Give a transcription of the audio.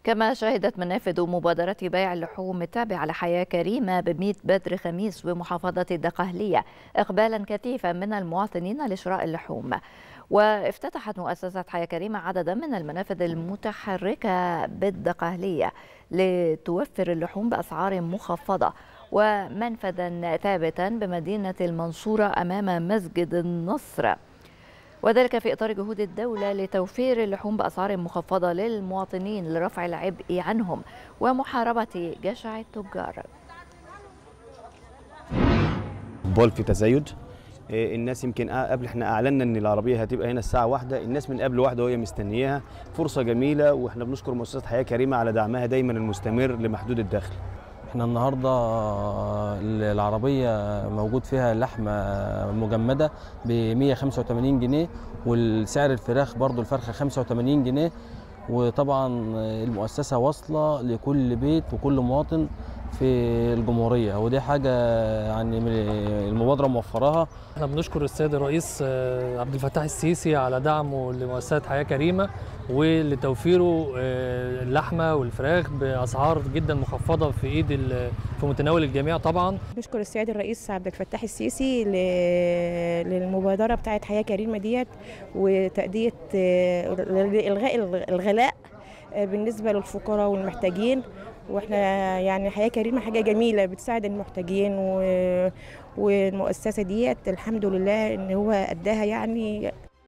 كما شهدت منافذ مبادرة بيع اللحوم التابعة لحياة كريمة بميت بدر خميس بمحافظة الدقهلية إقبالا كثيفا من المواطنين لشراء اللحوم وافتتحت مؤسسة حياة كريمة عددا من المنافذ المتحركة بالدقهلية لتوفر اللحوم بأسعار مخفضة ومنفذا ثابتا بمدينة المنصورة أمام مسجد النصر وذلك في إطار جهود الدولة لتوفير اللحوم بأسعار مخفضة للمواطنين لرفع العبء عنهم ومحاربة جشع التجار بول في تزايد الناس يمكن قبل احنا اعلنا ان العربيه هتبقى هنا الساعه واحدة الناس من قبل واحدة وهي مستنياها فرصه جميله واحنا بنشكر مؤسسه حياه كريمه على دعمها دايما المستمر لمحدود الدخل احنا النهارده العربيه موجود فيها لحمه مجمده ب 185 جنيه والسعر الفراخ برضو الفرخه 85 جنيه وطبعا المؤسسه واصله لكل بيت وكل مواطن في الجمهوريه ودي حاجه يعني المبادره موفراها احنا بنشكر السيد الرئيس عبد الفتاح السيسي على دعمه لمؤسسه حياه كريمه ولتوفيره اللحمه والفراخ باسعار جدا مخفضه في ايد في متناول الجميع طبعا نشكر السيد الرئيس عبد الفتاح السيسي للمبادره بتاعه حياه كريمه ديت وتاديه الغاء الغلاء بالنسبه للفقراء والمحتاجين واحنا يعني حياه كريمه حاجه جميله بتساعد المحتاجين و... والمؤسسه ديت الحمد لله ان هو اداها يعني